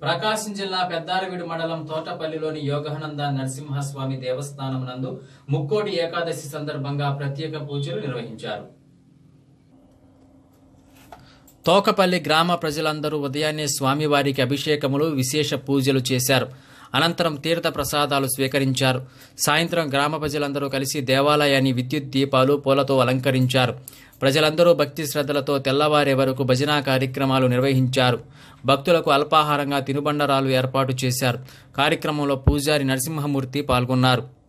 ప్రకాశం జిల్లా పెద్దారవీడు మండలం తోటపల్లిలోని యోగానంద నరసింహస్వామి దేవస్థానం నందు ముక్కోటి ఏకాదశి సందర్భంగా ప్రత్యేక పూజలు నిర్వహించారు తోకపల్లి గ్రామ ప్రజలందరూ ఉదయాన్నే స్వామివారికి అభిషేకములు విశేష పూజలు చేశారు అనంతరం తీర్థ ప్రసాదాలు స్వీకరించారు సాయంత్రం గ్రామ ప్రజలందరూ కలిసి దేవాలయాన్ని విద్యుత్ దీపాలు పూలతో అలంకరించారు ప్రజలందరూ భక్తి శ్రద్ధలతో తెల్లవారే వరకు భజనా కార్యక్రమాలు నిర్వహించారు భక్తులకు అల్పాహారంగా తినుబండరాలు ఏర్పాటు చేశారు కార్యక్రమంలో పూజారి నరసింహమూర్తి పాల్గొన్నారు